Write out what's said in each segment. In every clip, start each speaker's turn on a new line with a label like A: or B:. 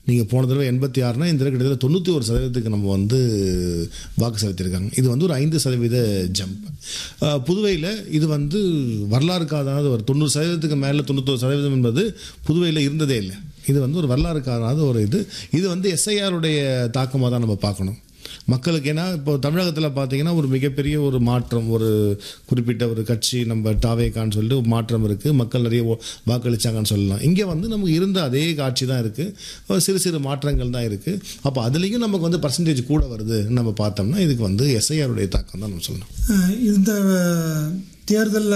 A: நீங்கள் போன தடவை எண்பத்தி ஆறுனா இந்த தடவை கிட்டத்தட்ட தொண்ணூற்றி ஒரு சதவீதத்துக்கு நம்ம வந்து வாக்கு செலுத்தியிருக்காங்க இது வந்து ஒரு ஐந்து சதவீத ஜம்ப் புதுவையில் இது வந்து வரலாறு காணாத ஒரு தொண்ணூறு சதவீதத்துக்கு மேலே தொண்ணூத்தொரு சதவீதம் என்பது புதுவையில் இருந்ததே இல்லை இது வந்து ஒரு வரலாறு காணாத ஒரு இது இது வந்து எஸ்ஐஆருடைய தாக்கமாக தான் நம்ம பார்க்கணும் மக்களுக்கு ஏன்னா இப்போ தமிழகத்தில் பார்த்தீங்கன்னா ஒரு மிகப்பெரிய ஒரு மாற்றம் ஒரு குறிப்பிட்ட ஒரு கட்சி நம்ம டாவேக்கான்னு சொல்லிட்டு ஒரு மாற்றம் இருக்குது மக்கள் நிறைய ஓ- வாக்களிச்சாங்கன்னு சொல்லலாம் இங்கே வந்து நமக்கு இருந்த அதே காட்சி தான் இருக்குது சிறு சிறு மாற்றங்கள் தான் இருக்குது அப்போ அதுலேயும் நமக்கு வந்து பர்சன்டேஜ் கூட வருது நம்ம பார்த்தோம்னா இதுக்கு வந்து எஸ்ஐஆருடைய தாக்கம் தான் நம்ம சொல்லணும்
B: அஹ் இந்த தேர்தலில்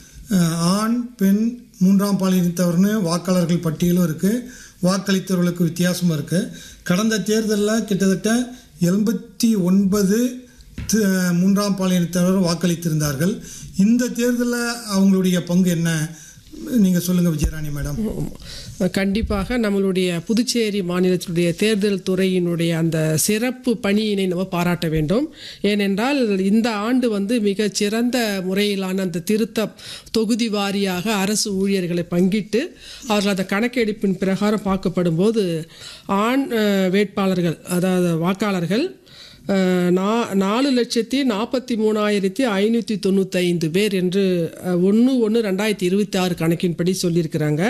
B: ஆண் பெண் மூன்றாம் பாலினத்தவர்னு வாக்காளர்கள் பட்டியலும் இருக்குது வாக்களித்தவர்களுக்கு வித்தியாசமும் இருக்குது கடந்த தேர்தலில் கிட்டத்தட்ட எண்பத்தி ஒன்பது தி- மூன்றாம் பாலினத்தவர் வாக்களித்திருந்தார்கள் இந்த தேர்தலில் அவங்களுடைய பங்கு என்ன நீங்கள் சொல்லுங்கள் விஜயராணி மேடம்
C: கண்டிப்பாக நம்மளுடைய புதுச்சேரி மாநிலத்தினுடைய தேர்தல் துறையினுடைய அந்த சிறப்பு பணியினை நம்ம பாராட்ட வேண்டும் ஏனென்றால் இந்த ஆண்டு வந்து மிகச் சிறந்த முறையிலான அந்த திருத்த தொகுதி வாரியாக அரசு ஊழியர்களை பங்கிட்டு அவர்கள் அந்த கணக்கெடுப்பின் பிரகாரம் பார்க்கப்படும் போது ஆண் அஹ், வேட்பாளர்கள் அதாவது வாக்காளர்கள் அஹ், நா- நாலு லட்சத்தி நாற்பத்தி மூணாயிரத்தி ஐநூற்றி தொண்ணூத்தைந்து பேர் என்று ஒன்று ஒன்று ரெண்டாயிரத்தி இருபத்தி ஆறு கணக்கின்படி சொல்லியிருக்கிறாங்க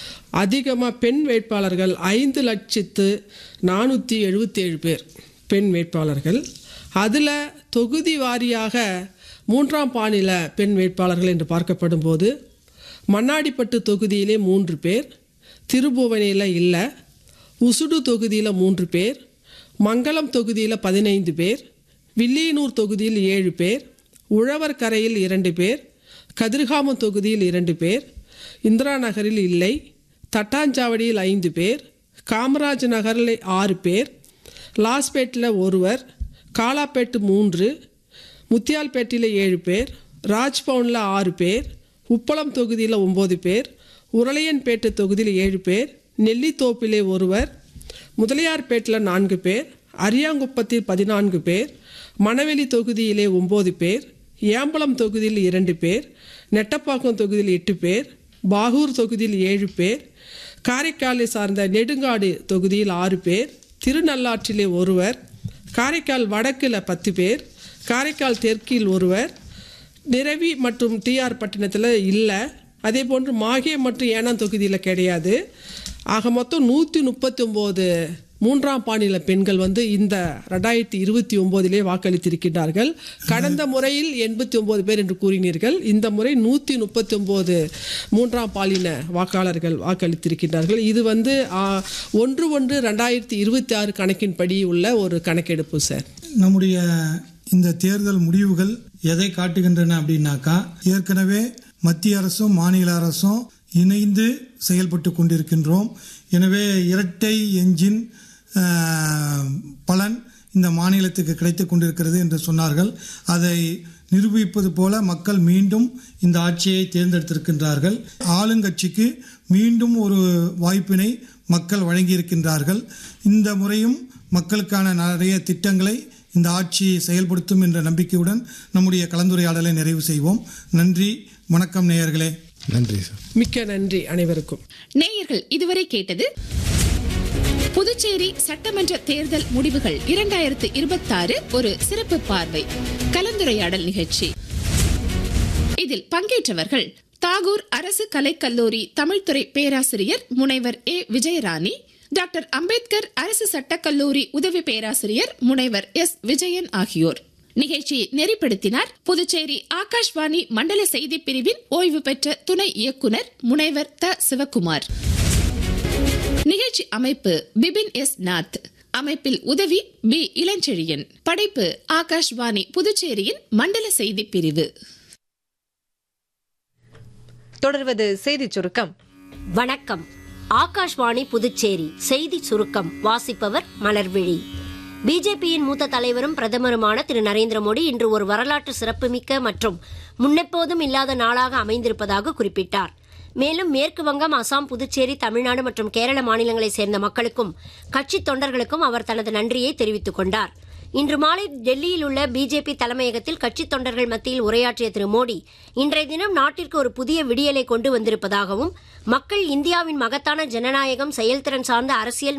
C: அதிகமாக பெண் வேட்பாளர்கள் ஐந்து லட்சத்து நானூற்றி எழுபத்தேழு பேர் பெண் வேட்பாளர்கள் அதில் தொகுதி வாரியாக மூன்றாம் பாணில பெண் வேட்பாளர்கள் என்று பார்க்கப்படும் போது மண்ணாடிப்பட்டு தொகுதியிலே மூன்று பேர் திருபுவனையில் இல்லை உசுடு தொகுதியில் மூன்று பேர் மங்களம் தொகுதியில் பதினைந்து பேர் வில்லியனூர் தொகுதியில் ஏழு பேர் உழவர் கரையில் இரண்டு பேர் கதிர்காமம் தொகுதியில் இரண்டு பேர் இந்திரா நகரில் இல்லை தட்டாஞ்சாவடியில் ஐந்து பேர் காமராஜ் நகரில் ஆறு பேர் லாஸ்பேட்டில் ஒருவர் காலாப்பேட்டு மூன்று முத்தியால்பேட்டில் ஏழு பேர் ராஜ்பவனில் ஆறு பேர் உப்பளம் தொகுதியில் ஒம்பது பேர் உரளையன்பேட்டு தொகுதியில் ஏழு பேர் நெல்லித்தோப்பிலே ஒருவர் முதலியார்பேட்டில் நான்கு பேர் அரியாங்குப்பத்தில் பதினான்கு பேர் மணவெளி தொகுதியிலே ஒம்பது பேர் ஏம்பலம் தொகுதியில் இரண்டு பேர் நெட்டப்பாக்கம் தொகுதியில் எட்டு பேர் பாகூர் தொகுதியில் ஏழு பேர் காரைக்காலை சார்ந்த நெடுங்காடு தொகுதியில் ஆறு பேர் திருநள்ளாற்றிலே ஒருவர் காரைக்கால் வடக்கில் பத்து பேர் காரைக்கால் தெற்கில் ஒருவர் நிரவி மற்றும் டிஆர் பட்டினத்தில் இல்லை அதே போன்று மாகே மற்றும் ஏனாம் தொகுதியில் கிடையாது ஆக மொத்தம் நூற்றி முப்பத்தி ஒம்பது மூன்றாம் பாணில பெண்கள் வந்து இந்த ரெண்டாயிரத்தி இருபத்தி ஒம்போதிலே வாக்களித்திருக்கின்றார்கள் கடந்த முறையில் எண்பத்தி ஒம்பது பேர் என்று கூறினீர்கள் இந்த முறை நூற்றி முப்பத்தி ஒம்பது மூன்றாம் பாலின வாக்காளர்கள் வாக்களித்திருக்கின்றார்கள் இது வந்து ஆ, ஒன்று ஒன்று ரெண்டாயிரத்தி இருபத்தி ஆறு கணக்கின்படி உள்ள ஒரு கணக்கெடுப்பு சார்
B: நம்முடைய இந்த தேர்தல் முடிவுகள் எதை காட்டுகின்றன அப்படின்னாக்கா ஏற்கனவே மத்திய அரசும் மாநில அரசும் இணைந்து செயல்பட்டு கொண்டிருக்கின்றோம் எனவே இரட்டை என்ஜின் ஆஹ், பலன் இந்த மாநிலத்துக்கு கிடைத்து கொண்டிருக்கிறது என்று சொன்னார்கள் அதை நிரூபிப்பது போல மக்கள் மீண்டும் இந்த ஆட்சியை தேர்ந்தெடுத்திருக்கின்றார்கள் ஆளுங்கட்சிக்கு மீண்டும் ஒரு வாய்ப்பினை மக்கள் வழங்கியிருக்கின்றார்கள் இந்த முறையும் மக்களுக்கான நிறைய திட்டங்களை இந்த ஆட்சி செயல்படுத்தும் என்ற நம்பிக்கையுடன் நம்முடைய கலந்துரையாடலை நிறைவு செய்வோம் நன்றி வணக்கம் நேயர்களே
A: நன்றி சார்
C: மிக்க நன்றி அனைவருக்கும்
D: நேயர்கள் இதுவரை கேட்டது புதுச்சேரி சட்டமன்ற தேர்தல் முடிவுகள் இரண்டாயிரத்து இருபத்தாறு ஒரு சிறப்பு பார்வை கலந்துரையாடல் நிகழ்ச்சி இதில் பங்கேற்றவர்கள் தாகூர் அரசு கலைக்கல்லூரி தமிழ்துறை பேராசிரியர் முனைவர் ஏ விஜயராணி டாக்டர் அம்பேத்கர் அரசு சட்டக்கல்லூரி உதவி பேராசிரியர் முனைவர் எஸ் விஜயன் ஆகியோர் நிகழ்ச்சியை நெறிப்படுத்தினார் புதுச்சேரி ஆகாஷ்வாணி மண்டல செய்திப் பிரிவின் ஓய்வு பெற்ற துணை இயக்குனர் முனைவர் த சிவக்குமார் நிகழ்ச்சி அமைப்பு பிபின் எஸ் நாத் அமைப்பில் உதவி பி இளஞ்செழியன் படைப்பு ஆகாஷ்வாணி புதுச்சேரியின் மண்டல செய்திப் பிரிவு
E: தொடர்வது செய்திச் சுருக்கம்
F: வணக்கம் ஆகாஷ்வாணி புதுச்சேரி செய்தி சுருக்கம் வாசிப்பவர் மலர்விழி பிஜேபியின் மூத்த தலைவரும் பிரதமருமான திரு நரேந்திர மோடி இன்று ஒரு வரலாற்று சிறப்புமிக்க மற்றும் முன்னெப்போதும் இல்லாத நாளாக அமைந்திருப்பதாக குறிப்பிட்டார் மேலும் மேற்கு வங்கம் அசாம் புதுச்சேரி தமிழ்நாடு மற்றும் கேரள மாநிலங்களைச் சேர்ந்த மக்களுக்கும் கட்சித் தொண்டர்களுக்கும் அவர் தனது நன்றியை தெரிவித்துக் கொண்டார் இன்று மாலை டெல்லியில் உள்ள பிஜேபி தலைமையகத்தில் கட்சித் தொண்டர்கள் மத்தியில் உரையாற்றிய திரு மோடி இன்றைய தினம் நாட்டிற்கு ஒரு புதிய விடியலை கொண்டு வந்திருப்பதாகவும் மக்கள் இந்தியாவின் மகத்தான ஜனநாயகம் செயல்திறன் சார்ந்த அரசியல்